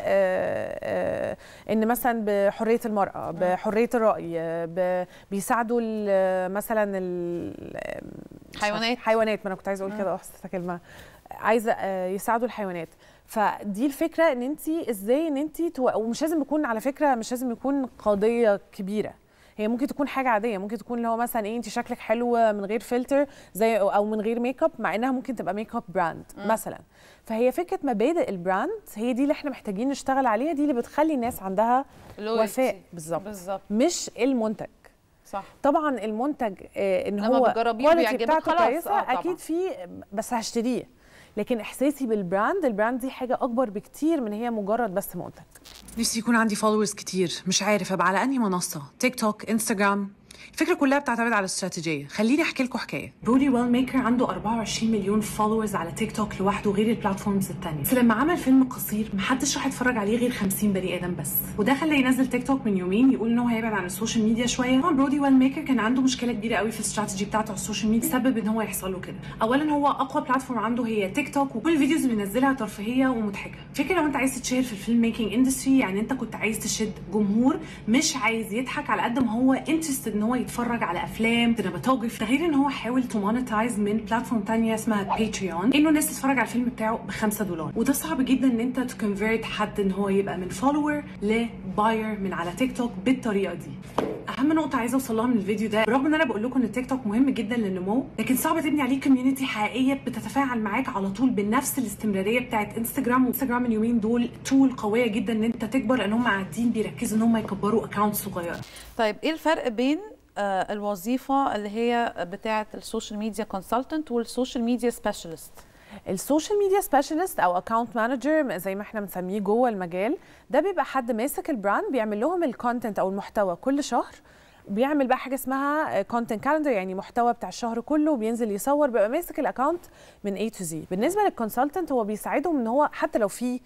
آه، ان مثلا بحريه المراه بحريه الراي آه، ب- بيساعدوا ال- مثلا ال- حيوانات. حيوانات ما انا كنت عايزه اقول كده احسن كلمه عايزه آه، يساعدوا الحيوانات فدي الفكره ان انت ازاي ان انت تو... ومش لازم يكون على فكره مش لازم يكون قضيه كبيره هي ممكن تكون حاجه عاديه ممكن تكون اللي هو مثلا ايه انت شكلك حلو من غير فلتر زي او من غير ميك اب مع انها ممكن تبقى ميك اب براند مثلا فهي فكره مبادئ البراند هي دي اللي احنا محتاجين نشتغل عليها دي اللي بتخلي الناس عندها Loyalty. وفاء بالظبط بالظبط مش المنتج صح طبعا المنتج آه، ان لما هو بتجربيه quality وبيعجبك بتاعته خلاص، كويسه آه، طبعاً. اكيد في بس هشتريه لكن احساسي بالبراند البراند دي حاجه اكبر بكتير من هي مجرد بس منتج نفسي يكون عندي فولورز كتير مش عارف ابقى على انهي منصه تيك توك انستغرام الفكره كلها بتعتمد على الاستراتيجيه خليني احكي لكم حكايه برودي ويل ميكر عنده 24 مليون فولورز على تيك توك لوحده غير البلاتفورمز التانية بس لما عمل فيلم قصير محدش راح يتفرج عليه غير 50 بني ادم بس وده خلى ينزل تيك توك من يومين يقول ان هو هيبعد عن السوشيال ميديا شويه طبعا برودي ويل ميكر كان عنده مشكله كبيره قوي في الاستراتيجي بتاعته على السوشيال ميديا سبب ان هو يحصل له كده اولا هو اقوى بلاتفورم عنده هي تيك توك وكل الفيديوز اللي بينزلها ترفيهيه ومضحكه فكره لو انت عايز تتشهر في الفيلم ميكنج اندستري يعني انت كنت عايز تشد جمهور مش عايز يضحك على قد ما هو انترستد ان هو يتفرج على افلام سينماتوجرافي ده غير ان هو حاول تو مونيتايز من بلاتفورم تانية اسمها باتريون انه الناس تتفرج على الفيلم بتاعه ب 5 دولار وده صعب جدا ان انت تكونفيرت حد ان هو يبقى من فولور لباير من على تيك توك بالطريقه دي اهم نقطه عايزه اوصل لها من الفيديو ده برغم ان انا بقول لكم ان التيك توك مهم جدا للنمو لكن صعب تبني عليه كوميونتي حقيقيه بتتفاعل معاك على طول بنفس الاستمراريه بتاعت انستجرام وانستجرام اليومين دول تول قويه جدا ان انت تكبر لان هم قاعدين بيركزوا ان هم يكبروا اكونت صغيره طيب ايه الفرق بين آه، الوظيفه اللي هي بتاعه السوشيال ميديا كونسلتنت والسوشيال ميديا سبيشالست السوشيال ميديا سبيشالست او اكونت مانجر زي ما احنا بنسميه جوه المجال ده بيبقى حد ماسك البراند بيعمل لهم الكونتنت او المحتوى كل شهر بيعمل بقى حاجه اسمها كونتنت كالندر يعني محتوى بتاع الشهر كله وبينزل يصور بيبقى ماسك الاكونت من A to Z بالنسبه للكونسلتنت هو بيساعدهم ان هو حتى لو في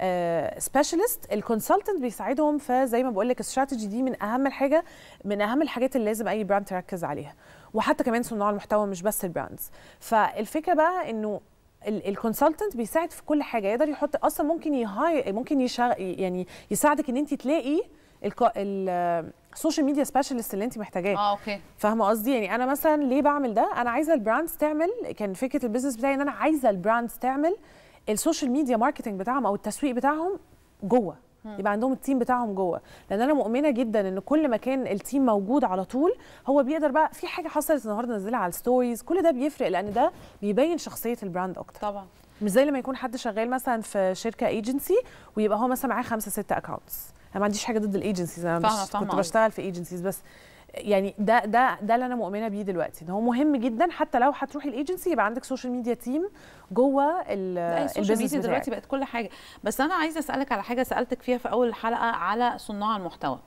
سبيشالست الكونسلتنت بيساعدهم فزي ما بقول لك الاستراتيجي دي من اهم الحاجه من اهم الحاجات اللي لازم اي براند تركز عليها وحتى كمان صناع المحتوى مش بس البراندز فالفكره بقى انه الكونسلتنت بيساعد في كل حاجه يقدر يحط اصلا ممكن يهاي ممكن يشغ... يعني يساعدك ان انت تلاقي السوشيال ميديا سبيشالست اللي انت محتاجاه اه اوكي فاهمه قصدي يعني انا مثلا ليه بعمل ده انا عايزه البراندز تعمل كان فكره البيزنس بتاعي ان انا عايزه البراندز تعمل السوشيال ميديا ماركتنج بتاعهم او التسويق بتاعهم جوه يبقى عندهم التيم بتاعهم جوه لان انا مؤمنه جدا ان كل ما كان التيم موجود على طول هو بيقدر بقى في حاجه حصلت النهارده نزلها على الستوريز كل ده بيفرق لان ده بيبين شخصيه البراند اكتر طبعا مش زي لما يكون حد شغال مثلا في شركه ايجنسي ويبقى هو مثلا معاه خمسه سته اكونتس انا ما عنديش حاجه ضد الايجنسيز انا فاهمة- مش فاهمة كنت قصدك. بشتغل في ايجنسيز بس يعني ده ده ده اللي انا مؤمنه بيه دلوقتي ان هو مهم جدا حتى لو هتروحي الايجنسي يبقى عندك سوشيال ميديا تيم جوه ال- لا السوشيال البيزنس ميديا بتاعك دلوقتي بقت كل حاجه بس انا عايزه اسالك على حاجه سالتك فيها في اول الحلقه على صناع المحتوى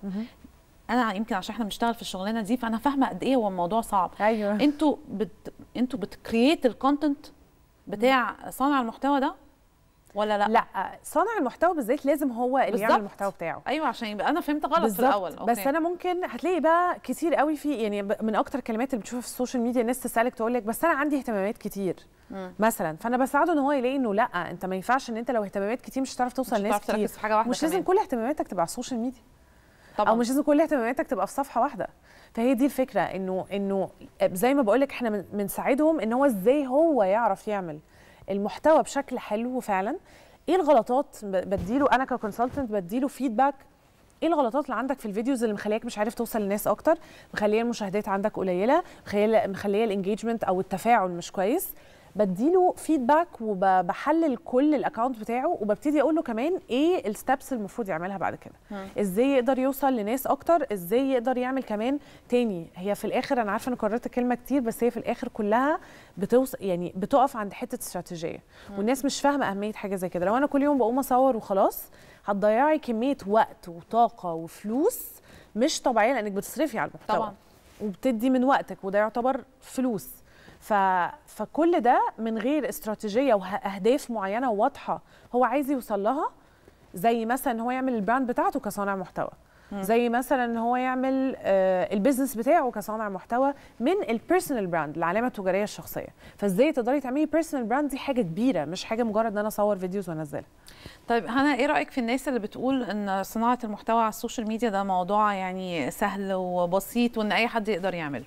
انا يمكن عشان احنا بنشتغل في الشغلانه دي فانا فاهمه قد ايه هو الموضوع صعب ايوه انتوا بت... انتوا بتكرييت الكونتنت بتاع صانع المحتوى ده ولا لا لا صانع المحتوى بالذات لازم هو اللي يعمل بالظبط. المحتوى بتاعه ايوه عشان يبقى انا فهمت غلط في بالظبط. الاول أوكي. بس انا ممكن هتلاقي بقى كتير قوي في يعني ب- من اكتر الكلمات اللي بتشوفها في السوشيال ميديا الناس تسالك تقول لك بس انا عندي اهتمامات كتير مم. مثلا فانا بساعده ان هو يلاقي انه لا انت ما ينفعش ان انت لو اهتمامات كتير مش هتعرف توصل مش لناس هتعرف كتير تركز في حاجه واحده مش لازم كمان. كل اهتماماتك تبقى على السوشيال ميديا طبعا او مش لازم كل اهتماماتك تبقى في صفحه واحده فهي دي الفكره انه انه زي ما بقول لك احنا بن- بنساعدهم ان هو ازاي هو يعرف يعمل المحتوى بشكل حلو فعلا ايه الغلطات ب- بديله انا ككونسلتنت بديله فيدباك ايه الغلطات اللي عندك في الفيديوز اللي مخلياك مش عارف توصل للناس اكتر مخليه المشاهدات عندك قليله مخليه مخليه الانجيجمنت او التفاعل مش كويس بديله فيدباك وبحلل كل الاكونت بتاعه وببتدي اقول له كمان ايه الستبس المفروض يعملها بعد كده مم. ازاي يقدر يوصل لناس اكتر ازاي يقدر يعمل كمان تاني هي في الاخر انا عارفه انا كررت الكلمه كتير بس هي في الاخر كلها بتوصل يعني بتقف عند حته استراتيجيه والناس مش فاهمه اهميه حاجه زي كده لو انا كل يوم بقوم اصور وخلاص هتضيعي كميه وقت وطاقه وفلوس مش طبيعيه لانك بتصرفي على المحتوى طبعا. وبتدي من وقتك وده يعتبر فلوس ف... فكل ده من غير استراتيجيه واهداف معينه واضحه هو عايز يوصل لها زي مثلا ان هو يعمل البراند بتاعته كصانع محتوى مم. زي مثلا ان هو يعمل آه، البيزنس بتاعه كصانع محتوى من البيرسونال براند العلامه التجاريه الشخصيه فازاي تقدري تعملي بيرسونال براند دي حاجه كبيره مش حاجه مجرد ان انا اصور فيديوز وانزلها طيب هنا ايه رايك في الناس اللي بتقول ان صناعه المحتوى على السوشيال ميديا ده موضوع يعني سهل وبسيط وان اي حد يقدر يعمله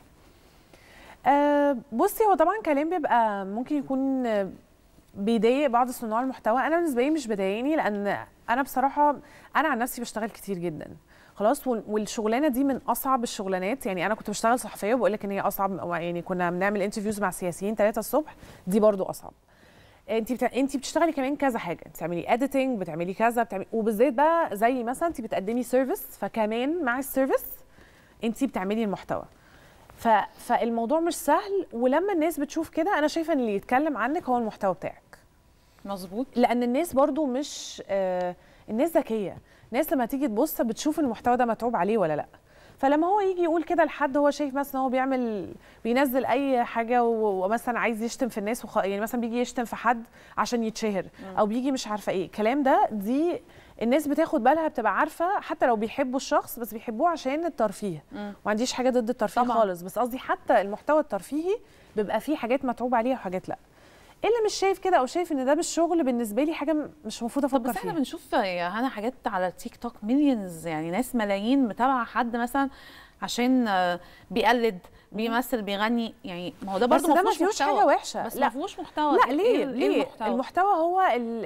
أه بصي هو طبعا كلام بيبقى ممكن يكون آه، بيضايق بعض صناع المحتوى انا بالنسبه لي مش بيضايقني لان انا بصراحه انا عن نفسي بشتغل كتير جدا خلاص وال- والشغلانه دي من اصعب الشغلانات يعني انا كنت بشتغل صحفيه وبقول لك ان هي اصعب يعني كنا بنعمل انترفيوز مع سياسيين 3 الصبح دي برضو اصعب انت بتع... انت بتشتغلي كمان كذا حاجه انت بتعملي اديتنج بتعملي كذا بتعملي وبالذات بقى زي مثلا انت بتقدمي سيرفيس فكمان مع السيرفيس انت بتعملي المحتوى ف... فالموضوع مش سهل ولما الناس بتشوف كده انا شايفه ان اللي يتكلم عنك هو المحتوى بتاعك مظبوط لان الناس برضو مش آه الناس ذكيه الناس لما تيجي تبص بتشوف المحتوى ده متعوب عليه ولا لا فلما هو يجي يقول كده لحد هو شايف مثلا هو بيعمل بينزل اي حاجه و- ومثلا عايز يشتم في الناس وخ... يعني مثلا بيجي يشتم في حد عشان يتشهر او بيجي مش عارفه ايه الكلام ده دي الناس بتاخد بالها بتبقى عارفه حتى لو بيحبوا الشخص بس بيحبوه عشان الترفيه مم. ما عنديش حاجه ضد الترفيه طبعاً. خالص بس قصدي حتى المحتوى الترفيهي بيبقى فيه حاجات متعوب عليها وحاجات لا اللي مش شايف كده او شايف ان ده مش شغل بالنسبه لي حاجه م- مش المفروض افكر طب بس احنا فيها بنشوف يا هنا حاجات على التيك توك مليونز يعني ناس ملايين متابعه حد مثلا عشان آه، بيقلد بيمثل بيغني يعني ما هو ده بس برضه ده ما ما فيهوش فيهوش محتوى حاجه وحشه بس لا ما فيهوش محتوى لا إيه- ليه إيه ليه المحتوى؟ المحتوى هو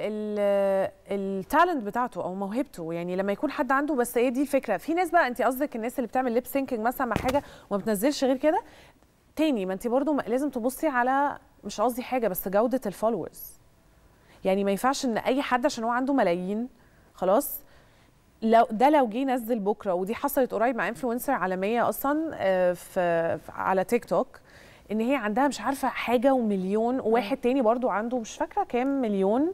التالنت بتاعته او موهبته يعني لما يكون حد عنده بس هي دي الفكره في ناس بقى انت قصدك الناس اللي بتعمل ليب سينكينج مثلا مع حاجه وما بتنزلش غير كده تاني ما انت برضو م- لازم تبصي على مش قصدي حاجه بس جوده الفولورز يعني ما ينفعش ان اي حد عشان هو عنده ملايين خلاص لو ده لو جه نزل بكره ودي حصلت قريب مع انفلونسر عالميه اصلا آه، في في- على تيك توك ان هي عندها مش عارفه حاجه ومليون وواحد تاني برضو عنده مش فاكره كام مليون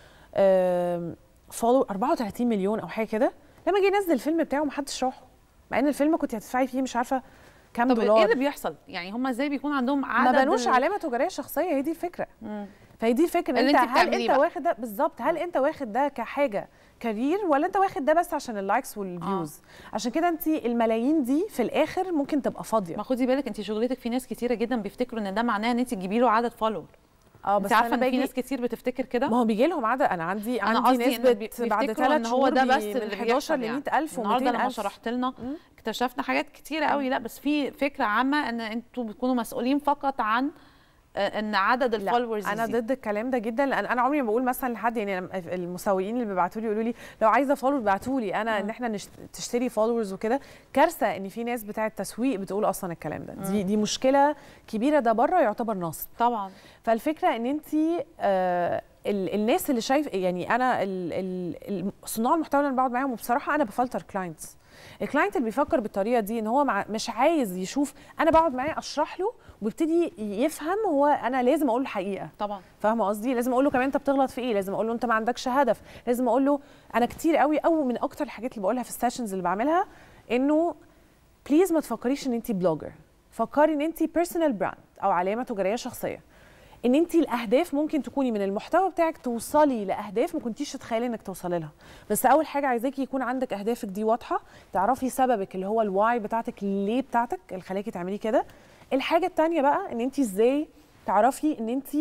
فولو 34 مليون او حاجه كده لما جه ينزل الفيلم بتاعه محدش راحه مع ان الفيلم كنت هتدفعي فيه مش عارفه كام طب دولار ايه اللي بيحصل يعني هم ازاي بيكون عندهم عدد ما بنوش ال- علامه تجاريه شخصيه هي دي الفكره مم. فهي دي الفكره ان اللي انت انت هل بتعمليه انت بقى. واخد ده بالظبط هل انت واخد ده كحاجه كارير ولا انت واخد ده بس عشان اللايكس والفيوز آه. عشان كده انت الملايين دي في الاخر ممكن تبقى فاضيه ما خدي بالك انت شغلتك في ناس كتيره جدا بيفتكروا ان ده معناه ان انت تجيبي له عدد فولور اه انت بس عارفه أنا ان في باجي- ناس كتير بتفتكر كده ما هو بيجي لهم عدد انا عندي انا عندي قصدي ناس ان بي- بت- بعد بيفتكروا ثلاث ان هو شهور ده بي- بس من اللي 11 ل بيحصل 100000 و النهارده لما 200000 شرحت لنا اكتشفنا حاجات كتيره قوي لا بس في فكره عامه ان انتوا بتكونوا مسؤولين فقط عن آه، ان عدد الفولورز انا ضد الكلام ده جدا لان انا عمري ما بقول مثلا لحد يعني لما المسوقين اللي بيبعتوا لي يقولوا لي لو عايزه فولور ابعتوا لي انا ان احنا نشت... تشتري فولورز وكده كارثه ان في ناس بتاعه تسويق بتقول اصلا الكلام ده دي مم. دي مشكله كبيره ده بره يعتبر نصب طبعا فالفكره ان انت آه ال- الناس اللي شايف يعني انا ال- ال- ال- صناع المحتوى اللي انا بقعد معاهم وبصراحه انا بفلتر كلاينتس الكلاينت اللي بيفكر بالطريقه دي ان هو مع مش عايز يشوف انا بقعد معاه اشرح له ويبتدي يفهم هو انا لازم اقول له الحقيقه طبعا فاهمه قصدي لازم اقول له كمان انت بتغلط في ايه لازم اقول له انت ما عندكش هدف لازم اقول له انا كتير قوي او من اكتر الحاجات اللي بقولها في السيشنز اللي بعملها انه بليز ما تفكريش ان انت بلوجر فكري ان انت بيرسونال براند او علامه تجاريه شخصيه ان انت الاهداف ممكن تكوني من المحتوى بتاعك توصلي لاهداف ما كنتيش تتخيلي انك توصلي لها بس اول حاجه عايزاكي يكون عندك اهدافك دي واضحه تعرفي سببك اللي هو الواي بتاعتك ليه بتاعتك اللي خلاكي تعملي كده الحاجه التانية بقى ان انت ازاي تعرفي ان انت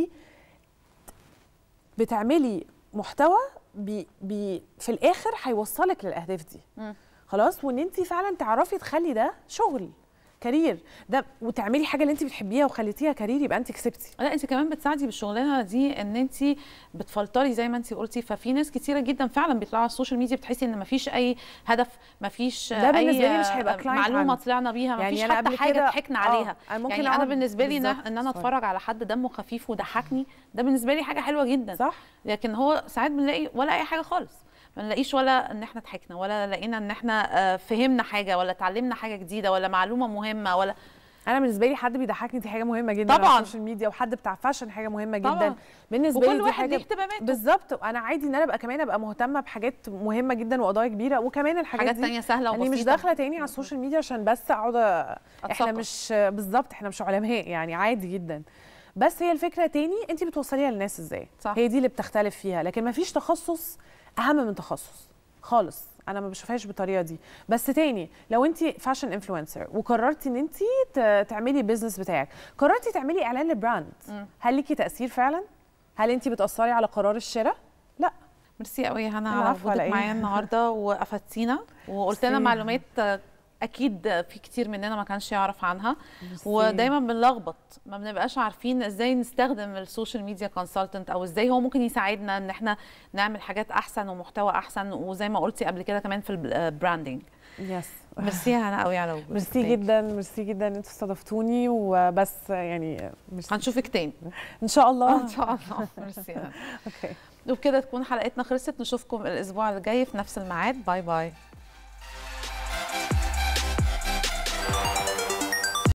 بتعملي محتوى بي بي في الاخر هيوصلك للاهداف دي مم. خلاص وان انت فعلا تعرفي تخلي ده شغل كارير ده وتعملي حاجه اللي انت بتحبيها وخليتيها كارير يبقى انت كسبتي لا انت كمان بتساعدي بالشغلانه دي ان انت بتفلتري زي ما انت قلتي ففي ناس كتيره جدا فعلا بيطلعوا على السوشيال ميديا بتحسي ان مفيش اي هدف مفيش ده بالنسبة اي لي مش هيبقى client معلومه عندي. طلعنا بيها يعني مفيش أنا حتى قبل حاجه كده- ضحكنا آه، عليها أنا ممكن يعني انا أقعد- بالنسبه لي ان بالظبط. ان انا sorry. اتفرج على حد دمه خفيف وضحكني ده بالنسبه لي حاجه حلوه جدا صح لكن هو ساعات بنلاقي ولا اي حاجه خالص ما نلاقيش ولا ان احنا ضحكنا ولا لقينا ان احنا آه، فهمنا حاجه ولا اتعلمنا حاجه جديده ولا معلومه مهمه ولا انا بالنسبه لي حد بيضحكني دي حاجه مهمه جدا طبعاً. على السوشيال ميديا وحد بتاع فاشن حاجه مهمه جدا طبعاً. بالنسبه وكل لي دي واحد حاجه ليه اهتماماته. بالظبط انا عادي ان انا ابقى كمان ابقى مهتمه بحاجات مهمه جدا وقضايا كبيره وكمان الحاجات حاجات دي تانية سهلة يعني مش وبسيطة. داخله تاني على السوشيال ميديا عشان بس اقعد أ- احنا أتثقف. مش بالظبط احنا مش علماء يعني عادي جدا بس هي الفكره تاني انت بتوصليها للناس ازاي صح. هي دي اللي بتختلف فيها لكن ما فيش تخصص اهم من تخصص خالص انا ما بشوفهاش بالطريقه دي بس تاني لو انت فاشن انفلونسر وقررتي ان انت ت- تعملي بيزنس بتاعك قررتي تعملي اعلان لبراند مم. هل ليكي تاثير فعلا هل انت بتاثري على قرار الشراء لا ميرسي قوي يا هنا على العفو على وجودك إيه؟ معايا النهارده وافدتينا وقلت لنا ميرسي. معلومات آه، اكيد في كتير مننا ما كانش يعرف عنها ميرسي. ودايما بنلخبط ما بنبقاش عارفين ازاي نستخدم السوشيال ميديا كونسلتنت او ازاي هو ممكن يساعدنا ان احنا نعمل حاجات احسن ومحتوى احسن وزي ما قلتي قبل كده كمان في البراندنج يس ميرسي يا هنا قوي على وجودك ميرسي جدا ميرسي جدا ان انتوا استضفتوني وبس يعني ميرسي هنشوفك تاني ان شاء الله ان شاء الله ميرسي يا هنا اوكي وبكده تكون حلقتنا خلصت نشوفكم الاسبوع الجاي في نفس الميعاد باي باي